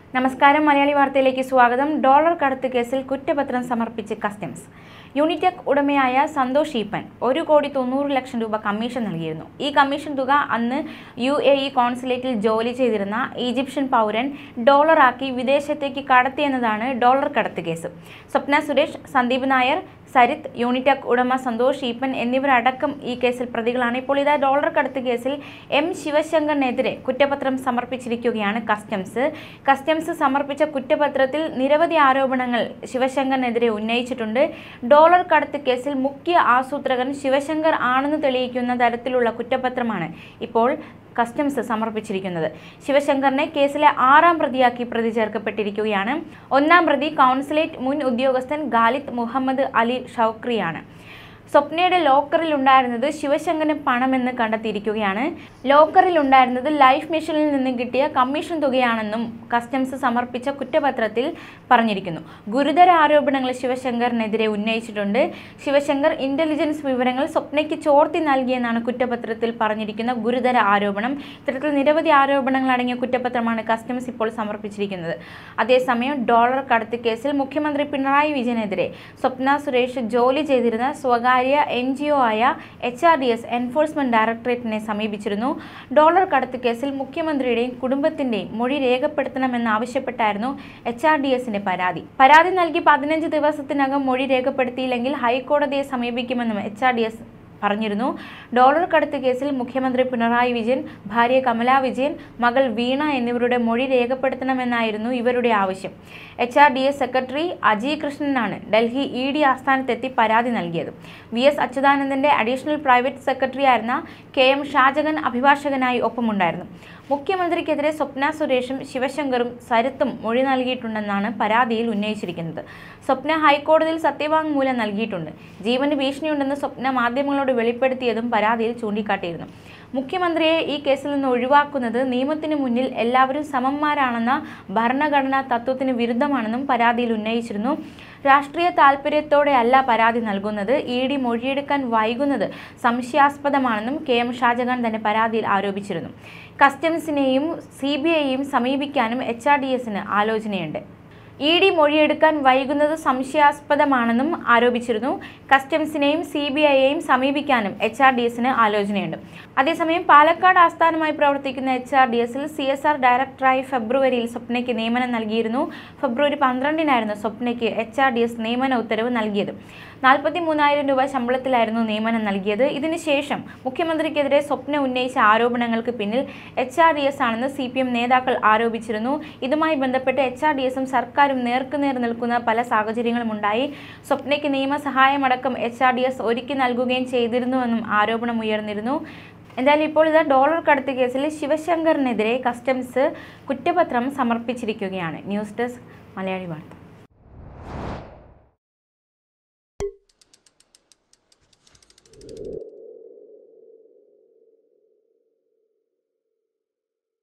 നമസ്കാരം മലയാളി വാർത്തയിലേക്ക് സ്വാഗതം ഡോളർ കടത്ത് കേസിൽ കുറ്റപത്രം സമർപ്പിച്ച് കസ്റ്റംസ് യൂണിടെക് ഉടമയായ സന്തോഷ് ഈപ്പൻ ഒരു കോടി തൊണ്ണൂറ് ലക്ഷം രൂപ കമ്മീഷൻ നൽകിയിരുന്നു ഈ കമ്മീഷൻ തുക അന്ന് യു എ ഇ കോൺസുലേറ്റിൽ ജോലി ചെയ്തിരുന്ന ഈജിപ്ഷ്യൻ പൗരൻ ഡോളറാക്കി വിദേശത്തേക്ക് കടത്തിയെന്നതാണ് ഡോളർ കടത്ത് കേസ് സ്വപ്ന സുരേഷ് സന്ദീപ് നായർ സരിത്ത് യൂണിടെക് ഉടമ സന്തോഷ് ഈപ്പൻ എന്നിവരടക്കം ഈ കേസിൽ പ്രതികളാണ് ഇപ്പോൾ ഇതാ ഡോളർ കടത്ത് കേസിൽ എം ശിവശങ്കറിനെതിരെ കുറ്റപത്രം സമർപ്പിച്ചിരിക്കുകയാണ് കസ്റ്റംസ് കസ്റ്റംസ് സമർപ്പിച്ച കുറ്റപത്രത്തിൽ നിരവധി ആരോപണങ്ങൾ ശിവശങ്കറിനെതിരെ ഉന്നയിച്ചിട്ടുണ്ട് ഡോളർ കടത്ത് കേസിൽ മുഖ്യ ആസൂത്രകൻ ശിവശങ്കർ ആണെന്ന് തെളിയിക്കുന്ന തരത്തിലുള്ള കുറ്റപത്രമാണ് ഇപ്പോൾ കസ്റ്റംസ് സമർപ്പിച്ചിരിക്കുന്നത് ശിവശങ്കറിനെ കേസിലെ ആറാം പ്രതിയാക്കി പ്രതി ചേർക്കപ്പെട്ടിരിക്കുകയാണ് ഒന്നാം പ്രതി കൗൺസിലേറ്റ് മുൻ ഉദ്യോഗസ്ഥൻ ഖാലിദ് മുഹമ്മദ് അലി ഷൗക്രിയാണ് സ്വപ്നയുടെ ലോക്കറിൽ ഉണ്ടായിരുന്നത് ശിവശങ്കറിന് പണമെന്ന് കണ്ടെത്തിയിരിക്കുകയാണ് ലോക്കറിൽ ഉണ്ടായിരുന്നത് ലൈഫ് മിഷനിൽ നിന്ന് കിട്ടിയ കമ്മീഷൻ തുകയാണെന്നും കസ്റ്റംസ് സമർപ്പിച്ച കുറ്റപത്രത്തിൽ പറഞ്ഞിരിക്കുന്നു ഗുരുതര ആരോപണങ്ങൾ ശിവശങ്കറിനെതിരെ ഉന്നയിച്ചിട്ടുണ്ട് ശിവശങ്കർ ഇന്റലിജൻസ് വിവരങ്ങൾ സ്വപ്നയ്ക്ക് ചോർത്തി നൽകിയെന്നാണ് കുറ്റപത്രത്തിൽ പറഞ്ഞിരിക്കുന്ന ഗുരുതര ആരോപണം ഇത്തരത്തിൽ നിരവധി ആരോപണങ്ങൾ അടങ്ങിയ കുറ്റപത്രമാണ് കസ്റ്റംസ് ഇപ്പോൾ സമർപ്പിച്ചിരിക്കുന്നത് അതേസമയം ഡോളർ കടത്ത് കേസിൽ മുഖ്യമന്ത്രി പിണറായി വിജയനെതിരെ സ്വപ്ന സുരേഷ് ജോലി ചെയ്തിരുന്ന സ്വകാര്യ എൻ ജി ഒ ആയ H R D S enforcement ഡയറക്ടറേറ്റിനെ സമീപിച്ചിരുന്നു ഡോളർ കടത്ത് കേസിൽ മുഖ്യമന്ത്രിയുടെയും കുടുംബത്തിന്റെയും മൊഴി രേഖപ്പെടുത്തണമെന്നാവശ്യപ്പെട്ടായിരുന്നു എച്ച് ആർ ഡി എസിന്റെ പരാതി പരാതി നൽകി പതിനഞ്ച് ദിവസത്തിനകം മൊഴി രേഖപ്പെടുത്തിയില്ലെങ്കിൽ ഹൈക്കോടതിയെ സമീപിക്കുമെന്നും എച്ച് ആർ ഡി എസ് പറഞ്ഞിരുന്നു ഡോളർ കടത്ത് കേസിൽ മുഖ്യമന്ത്രി പിണറായി വിജയൻ ഭാര്യ കമലാ വിജയൻ മകൾ വീണ എന്നിവരുടെ മൊഴി രേഖപ്പെടുത്തണമെന്നായിരുന്നു ഇവരുടെ ആവശ്യം H R D S secretary Ajay കൃഷ്ണനാണ് ഡൽഹി ഇ ഡി ആസ്ഥാനത്തെത്തി പരാതി നൽകിയത് വി എസ് അച്യുതാനന്ദന്റെ അഡീഷണൽ പ്രൈവറ്റ് സെക്രട്ടറി ആയിരുന്ന കെ എം ഷാജകൻ അഭിഭാഷകനായി ഒപ്പമുണ്ടായിരുന്നു മുഖ്യമന്ത്രിക്കെതിരെ സ്വപ്ന സുരേഷും ശിവശങ്കറും സരിത്തും മൊഴി നൽകിയിട്ടുണ്ടെന്നാണ് പരാതിയിൽ ഉന്നയിച്ചിരിക്കുന്നത് സ്വപ്ന ഹൈക്കോടതിയിൽ സത്യവാങ്മൂലം നൽകിയിട്ടുണ്ട് ജീവന് ഭീഷണിയുണ്ടെന്ന് സ്വപ്ന മാധ്യമങ്ങളോട് വെളിപ്പെടുത്തിയതും പരാതിയിൽ ചൂണ്ടിക്കാട്ടിയിരുന്നു മുഖ്യമന്ത്രിയെ ഈ കേസിൽ നിന്ന് ഒഴിവാക്കുന്നത് നിയമത്തിന് മുന്നിൽ എല്ലാവരും സമന്മാരാണെന്ന ഭരണഘടനാ തത്വത്തിന് വിരുദ്ധമാണെന്നും പരാതിയിൽ ഉന്നയിച്ചിരുന്നു രാഷ്ട്രീയ താൽപ്പര്യത്തോടെ അല്ല പരാതി നൽകുന്നത് ഇ ഡി മൊഴിയെടുക്കാൻ വൈകുന്നത് സംശയാസ്പദമാണെന്നും കെ എം ഷാജഹാൻ തന്നെ പരാതിയിൽ ആരോപിച്ചിരുന്നു കസ്റ്റംസിനെയും സി ബി ഐയെയും സമീപിക്കാനും എച്ച് ആർ ഡി എസിന് ആലോചനയുണ്ട് ഇ ഡി മൊഴിയെടുക്കാൻ വൈകുന്നത് സംശയാസ്പദമാണെന്നും ആരോപിച്ചിരുന്നു കസ്റ്റംസിനെയും സി ബി ഐയെയും സമീപിക്കാനും എച്ച് ആർ ഡി എസിന് ആലോചനയുണ്ട് അതേസമയം പാലക്കാട് ആസ്ഥാനമായി പ്രവർത്തിക്കുന്ന എച്ച് ആർ ഡി എസിൽ സി എസ് ആർ ഡയറക്ടറായി ഫെബ്രുവരിയിൽ സ്വപ്നയ്ക്ക് നിയമനം നൽകിയിരുന്നു ഫെബ്രുവരി പന്ത്രണ്ടിനായിരുന്നു സ്വപ്നയ്ക്ക് എച്ച് ആർ ഡി എസ് നിയമന ഉത്തരവ് നൽകിയത് നാൽപ്പത്തി മൂന്നായിരം രൂപ ശമ്പളത്തിലായിരുന്നു നിയമനം നൽകിയത് ഇതിനുശേഷം മുഖ്യമന്ത്രിക്കെതിരെ സ്വപ്ന ഉന്നയിച്ച ആരോപണങ്ങൾക്ക് പിന്നിൽ എച്ച് ആർ ഡി എസ് ആണെന്ന് സി പി എം നേതാക്കൾ ആരോപിച്ചിരുന്നു ഇതുമായി ബന്ധപ്പെട്ട് എച്ച് ആർ ഡി എസും സർക്കാരും നേർക്കുനേർ നിൽക്കുന്ന പല സാഹചര്യങ്ങളും ഉണ്ടായി സ്വപ്നയ്ക്ക് നിയമസഹായമടക്കം എച്ച് ആർ ഡി എസ് ഒരുക്കി നൽകുകയും ചെയ്തിരുന്നുവെന്നും ആരോപണം ഉയർന്നിരുന്നു എന്തായാലും ഇപ്പോൾ ഇത് ഡോളർ കടത്ത് കേസിൽ ശിവശങ്കറിനെതിരെ കസ്റ്റംസ് കുറ്റപത്രം സമർപ്പിച്ചിരിക്കുകയാണ് ന്യൂസ് ഡെസ്ക് മലയാളി വാർത്ത